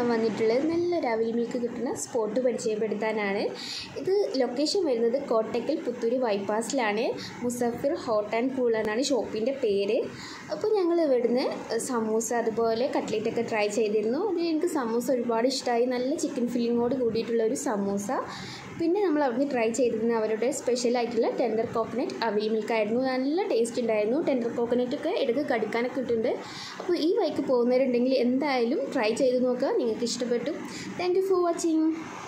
ഞാൻ വന്നിട്ടുള്ളത് നല്ലൊരു അവിൽ മിൽക്ക് കിട്ടുന്ന സ്പോട്ട് പരിചയപ്പെടുത്താനാണ് ഇത് ലൊക്കേഷൻ വരുന്നത് കോട്ടക്കൽ പുത്തൂര് ബൈപ്പാസിലാണ് മുസഫിർ ഹോട്ട് ആൻഡ് കൂൾ എന്നാണ് ഷോപ്പിൻ്റെ പേര് അപ്പോൾ ഞങ്ങൾ ഇവിടുന്ന് സമൂസ അതുപോലെ കട്ട്ലേറ്റൊക്കെ ട്രൈ ചെയ്തിരുന്നു അതിൽ എനിക്ക് സമൂസ ഒരുപാട് ഇഷ്ടമായി നല്ല ചിക്കൻ ഫില്ലിങ്ങോട് കൂടിയിട്ടുള്ള ഒരു സമൂസ പിന്നെ നമ്മൾ അവിടുന്ന് ട്രൈ ചെയ്തിരുന്ന അവരുടെ സ്പെഷ്യൽ ആയിട്ടുള്ള ടെൻഡർ കോക്കനട്ട് അവിൽ മിൽക്കായിരുന്നു നല്ല ടേസ്റ്റ് ഉണ്ടായിരുന്നു ടെൻഡർ കോക്കനറ്റ് ഒക്കെ ഇടയ്ക്ക് കടിക്കാനൊക്കെ ഇട്ടുണ്ട് അപ്പോൾ ഈ വഴിക്ക് പോകുന്നവരുണ്ടെങ്കിൽ എന്തായാലും ട്രൈ ചെയ്ത് നോക്കുക നിങ്ങൾക്ക് ഇഷ്ടപ്പെട്ടു താങ്ക് യു ഫോർ വാച്ചിങ്